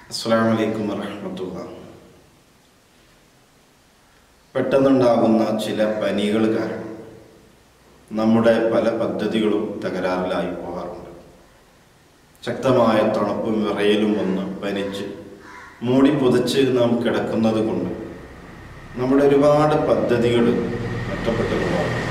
അസ്സാം വലൈക്കും വറഹമത്തുള്ള പെട്ടെന്നുണ്ടാകുന്ന ചില പനികൾ കാരണം നമ്മുടെ പല പദ്ധതികളും തകരാറിലായി പോകാറുണ്ട് ശക്തമായ തണുപ്പും വിറയലും വന്ന് പനിച്ച് മൂടി പുതച്ച് നാം കിടക്കുന്നത് കൊണ്ട് നമ്മുടെ ഒരുപാട് പദ്ധതികൾ നഷ്ടപ്പെട്ടു പോകാറുണ്ട്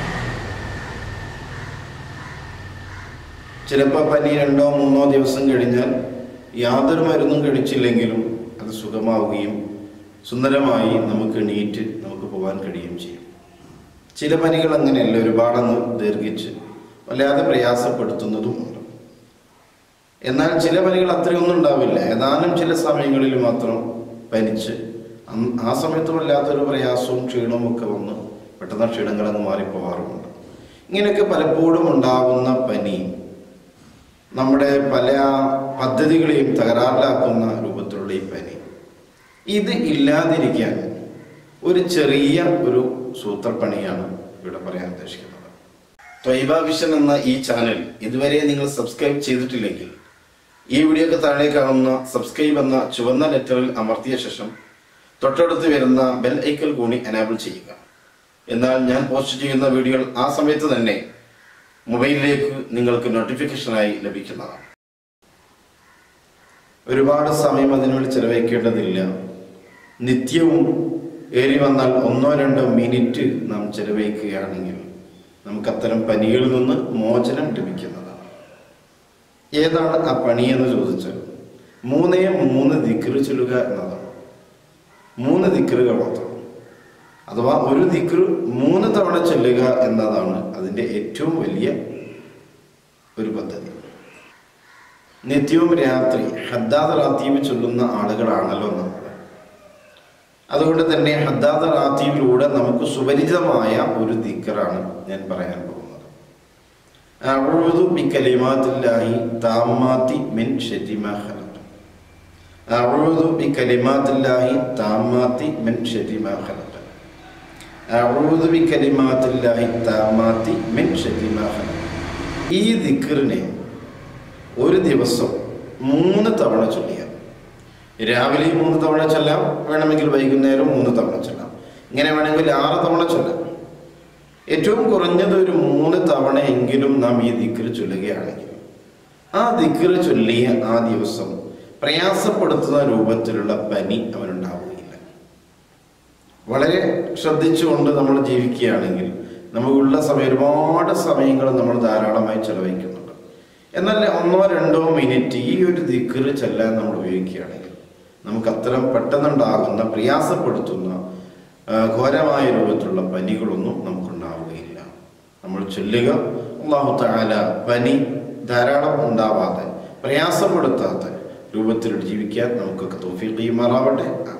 ചിലപ്പോൾ പനി രണ്ടോ മൂന്നോ ദിവസം കഴിഞ്ഞാൽ യാതൊരു മരുന്നും കഴിച്ചില്ലെങ്കിലും അത് സുഖമാവുകയും സുന്ദരമായി നമുക്ക് എണീറ്റ് നമുക്ക് പോകാൻ കഴിയുകയും ചെയ്യും ചില പനികൾ അങ്ങനെയല്ല ഒരുപാടങ്ങ് ദീർഘിച്ച് വല്ലാതെ പ്രയാസപ്പെടുത്തുന്നതുമുണ്ട് എന്നാൽ ചില പനികൾ അത്രയൊന്നും ഉണ്ടാവില്ല ഏതാനും ചില സമയങ്ങളിൽ മാത്രം പനിച്ച് അന്ന് ആ സമയത്ത് വല്ലാത്തൊരു പ്രയാസവും ക്ഷീണവും ഒക്കെ വന്ന് പെട്ടെന്ന് ക്ഷീണങ്ങളങ്ങ് മാറിപ്പോവാറുമുണ്ട് ഇങ്ങനെയൊക്കെ പലപ്പോഴും ഉണ്ടാകുന്ന പനി നമ്മുടെ പല പദ്ധതികളെയും തകരാറിലാക്കുന്ന രൂപത്തിലുള്ള ഈ പനി ഇത് ഇല്ലാതിരിക്കാൻ ഒരു ചെറിയ ഒരു സൂത്രപ്പണിയാണ് ഇവിടെ പറയാൻ ഉദ്ദേശിക്കുന്നത് ത്വൈബ വിഷൻ എന്ന ഈ ചാനൽ ഇതുവരെ നിങ്ങൾ സബ്സ്ക്രൈബ് ചെയ്തിട്ടില്ലെങ്കിൽ ഈ വീഡിയോക്ക് താഴെ കാണുന്ന സബ്സ്ക്രൈബ് എന്ന ചുവന്ന ലെറ്ററിൽ അമർത്തിയ ശേഷം തൊട്ടടുത്ത് വരുന്ന ബെൽ ഐക്കൽ കൂടി എനാബിൾ ചെയ്യുക എന്നാൽ ഞാൻ പോസ്റ്റ് ചെയ്യുന്ന വീഡിയോകൾ ആ സമയത്ത് തന്നെ മൊബൈലിലേക്ക് നിങ്ങൾക്ക് നോട്ടിഫിക്കേഷനായി ലഭിക്കുന്നതാണ് ഒരുപാട് സമയം അതിനുവേണ്ടി ചെലവഴിക്കേണ്ടതില്ല നിത്യവും ഏറി വന്നാൽ ഒന്നോ രണ്ടോ മിനിറ്റ് നാം ചെലവഴിക്കുകയാണെങ്കിൽ നമുക്ക് അത്തരം പനികളിൽ നിന്ന് മോചനം ലഭിക്കുന്നതാണ് ഏതാണ് ആ പണി എന്ന് ചോദിച്ചാൽ മൂന്നേ മൂന്ന് ദിക്കറ് ചൊല്ലുക എന്നതാണ് മൂന്ന് ദിക്കറുകൾ മാത്രം അഥവാ ഒരു ദിക്ർ മൂന്ന് തവണ ചൊല്ലുക എന്നതാണ് അതിൻ്റെ ഏറ്റവും വലിയ ഒരു പദ്ധതി നിത്യവും രാത്രി ഹദ്ദാദ് റാത്തീബ് ചൊല്ലുന്ന ആളുകളാണല്ലോ നമ്മൾ അതുകൊണ്ട് തന്നെ ഹദ്ദാദ് റാത്തീബിലൂടെ നമുക്ക് സുപരിചിതമായ ഒരു ദിക്കറാണ് ഞാൻ പറയാൻ പോകുന്നത് അഊദു ബികലിമാത്തില്ലാഹി താമ്മാത്തി മിൻ ശരി മാ ഖലഖ അഊദു ബികലിമാത്തില്ലാഹി താമ്മാത്തി മിൻ ശരി മാ ഖലഖ അഊദു ബികലിമാത്തില്ലാഹി താമ്മാത്തി മിൻ ശരി മാ ഖലഖ ഈ ദിക്റിനെ ഒരു ദിവസം മൂന്ന് തവണ ചൊല്ലിയാൽ രാവിലെ മൂന്ന് തവണ ചൊല്ലാം വേണമെങ്കിൽ വൈകുന്നേരം മൂന്ന് തവണ ചൊല്ലാം ഇങ്ങനെ വേണമെങ്കിൽ ആറ് തവണ ചൊല്ലാം ഏറ്റവും കുറഞ്ഞത് ഒരു മൂന്ന് തവണയെങ്കിലും നാം ഈ ദിക്റ് ചൊല്ലുകയാണെങ്കിൽ ആ ദിക്റ് ചൊല്ലിയ ആ ദിവസം പ്രയാസപ്പെടുത്തുന്ന രൂപത്തിലുള്ള പനി അവനുണ്ടാവുകയില്ല വളരെ ശ്രദ്ധിച്ചുകൊണ്ട് നമ്മൾ ജീവിക്കുകയാണെങ്കിൽ നമുക്കുള്ള സമയം ഒരുപാട് സമയങ്ങൾ നമ്മൾ ധാരാളമായി ചെലവഴിക്കുന്നുണ്ട് എന്നാൽ ഒന്നോ രണ്ടോ മിനിറ്റ് ഈ ഒരു ദിക്കറ് ചെല്ലാൻ നമ്മൾ ഉപയോഗിക്കുകയാണെങ്കിൽ നമുക്ക് അത്തരം പെട്ടെന്നുണ്ടാകുന്ന പ്രയാസപ്പെടുത്തുന്ന ആ, ഘോരമായ രൂപത്തിലുള്ള പനികളൊന്നും നമുക്കുണ്ടാവുകയില്ല നമ്മൾ ചൊല്ലുക അള്ളാഹു താല പനി ധാരാളം ഉണ്ടാവാതെ പ്രയാസപ്പെടുത്താത്ത രൂപത്തിൽ ജീവിക്കാൻ നമുക്കൊക്കെ തോഫീ ചെയ്യുമാറാവട്ടെ